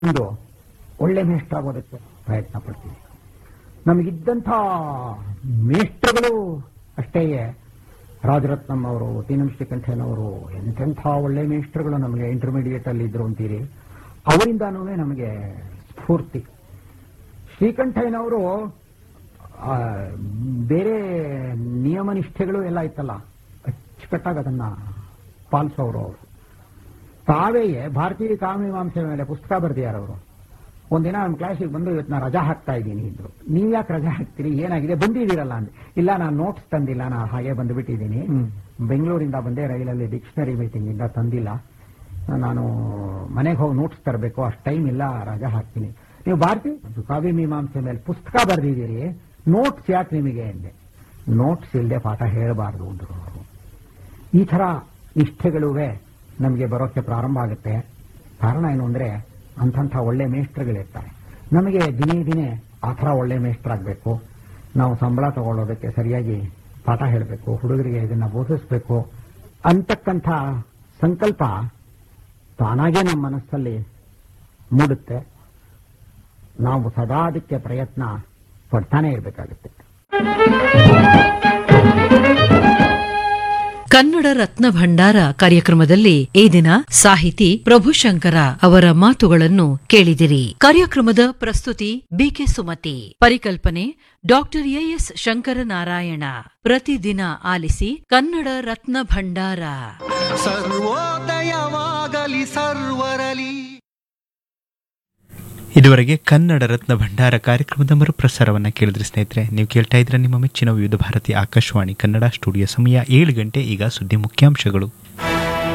ಒಂದು ಒಳ್ಳೆ ಮೇಷ್ಟ್ರ ಆಗೋದಕ್ಕೆ ಪ್ರಯತ್ನ ಪಡ್ತೀವಿ ನಮಗಿದ್ದಂಥ ಮೇಷ್ಟ್ರಗಳು ಅಷ್ಟೇ ರಾಜರತ್ನಂ ಅವರು ತೀನಂ ಶ್ರೀಕಂಠಯ್ಯನವರು ಎಂತೆಂಥ ಒಳ್ಳೆ ಮೇಷ್ಟ್ರಗಳು ನಮಗೆ ಇಂಟರ್ಮೀಡಿಯೇಟ್ ಅಲ್ಲಿ ಇದ್ರು ಅಂತೀರಿ ಅವರಿಂದಾನೂ ನಮಗೆ ಸ್ಫೂರ್ತಿ ಶ್ರೀಕಂಠಯ್ಯನವರು ಆ, ಬೇರೆ ನಿಯಮ ನಿಷ್ಠೆಗಳು ಎಲ್ಲ ಇತ್ತಲ್ಲ ಅಚ್ಚುಕಟ್ಟಾಗಿ ಅದನ್ನ ಪಾಲಿಸೋರು ಅವರು ತಾವೇ ಭಾರತೀಯ ಕಾಮೀಮಾಂಸೆ ಮೇಲೆ ಪುಸ್ತಕ ಬರೆದಿದ್ದಾರೆ ಅವರು ಒಂದಿನ ನಮ್ಮ ಕ್ಲಾಸಿಗೆ ಬಂದು ಇವತ್ತು ನಾನು ರಜಾ ಹಾಕ್ತಾ ಇದ್ದೀನಿ ಇದ್ರು ನೀವು ಯಾಕೆ ರಜಾ ಹಾಕ್ತೀರಿ ಏನಾಗಿದೆ ಬಂದಿದ್ದೀರಲ್ಲ ಅಂದೆ ಇಲ್ಲ ನಾನು ನೋಟ್ಸ್ ತಂದಿಲ್ಲ ನಾನು ಹಾಗೆ ಬಂದುಬಿಟ್ಟಿದ್ದೀನಿ ಬೆಂಗಳೂರಿಂದ ಬಂದೆ ರೈಲಲ್ಲಿ ಡಿಕ್ಷನರಿ ಮೀಟಿಂಗ್ ಇಂದ ತಂದಿಲ್ಲ ನಾನು ಮನೆಗೆ ಹೋಗಿ ನೋಟ್ಸ್ ತರಬೇಕು ಅಷ್ಟು ಟೈಮ್ ಇಲ್ಲ ರಜಾ ಹಾಕ್ತೀನಿ ನೀವು ಭಾರತೀಯ ಕಾವ್ಯ ಮೀಮಾಂಸೆ ಮೇಲೆ ಪುಸ್ತಕ ಬರೆದಿದ್ದೀರಿ ನೋಟ್ಸ್ ಯಾಕೆ ನಿಮಗೆ ಅಂದೆ ನೋಟ್ಸ್ ಇಲ್ಲದೆ ಪಾಠ ಹೇಳಬಾರ್ದು ಅಂದ್ರು ಅವರು ಈ ಥರ ನಿಷ್ಠೆಗಳುವೆ ನಮಗೆ ಬರೋಕ್ಕೆ ಪ್ರಾರಂಭ ಆಗುತ್ತೆ ಕಾರಣ ಏನು ಅಂದ್ರೆ ಅಂಥಂಥ ಒಳ್ಳೆ ಮೇಷ್ಟ್ರುಗಳಿರ್ತಾರೆ ನಮಗೆ ದಿನೇ ದಿನೇ ಆ ಥರ ಒಳ್ಳೆ ಮೇಷ್ಟ್ರಾಗಬೇಕು ನಾವು ಸಂಬಳ ತಗೊಳ್ಳೋದಕ್ಕೆ ಸರಿಯಾಗಿ ಪಾಠ ಹೇಳಬೇಕು ಹುಡುಗರಿಗೆ ಇದನ್ನ ಬೋಧಿಸಬೇಕು ಅಂತಕ್ಕಂಥ ಸಂಕಲ್ಪ ತಾನಾಗೇ ನಮ್ಮ ಮನಸ್ಸಲ್ಲಿ ಮೂಡುತ್ತೆ ನಾವು ಸದಾ ಅದಕ್ಕೆ ಪ್ರಯತ್ನ ಪಡ್ತಾನೆ ಇರಬೇಕಾಗುತ್ತೆ ಕನ್ನಡ ರತ್ನ ಭಂಡಾರ ಕಾರ್ಯಕ್ರಮದಲ್ಲಿ ಈ ದಿನ ಸಾಹಿತಿ ಪ್ರಭುಶಂಕರ ಅವರ ಮಾತುಗಳನ್ನು ಕೇಳಿದಿರಿ ಕಾರ್ಯಕ್ರಮದ ಪ್ರಸ್ತುತಿ ಬಿಕೆ ಸುಮತಿ ಪರಿಕಲ್ಪನೆ ಡಾಕ್ಟರ್ ಎಎಸ್ ಶಂಕರನಾರಾಯಣ ಪ್ರತಿದಿನ ಆಲಿಸಿ ಕನ್ನಡ ರತ್ನ ಭಂಡಾರ ಸರ್ವೋದಯವಾಗಲಿ ಸರ್ವರಲಿ ಇದುವರೆಗೆ ಕನ್ನಡ ರತ್ನ ಭಂಡಾರ ಕಾರ್ಯಕ್ರಮದ ಮರುಪ್ರಸಾರವನ್ನ ಕೇಳಿದ್ರಿ ಸ್ನೇಹಿತರೆ ನೀವು ಕೇಳ್ತಾ ಇದ್ರೆ ನಿಮ್ಮ ಮೆಚ್ಚಿನ ವಿವಿಧ ಭಾರತಿ ಆಕಾಶವಾಣಿ ಕನ್ನಡ ಸ್ಟುಡಿಯೋ ಸಮಯ ಏಳು ಗಂಟೆ ಈಗ ಸುದ್ದಿ ಮುಖ್ಯಾಂಶಗಳು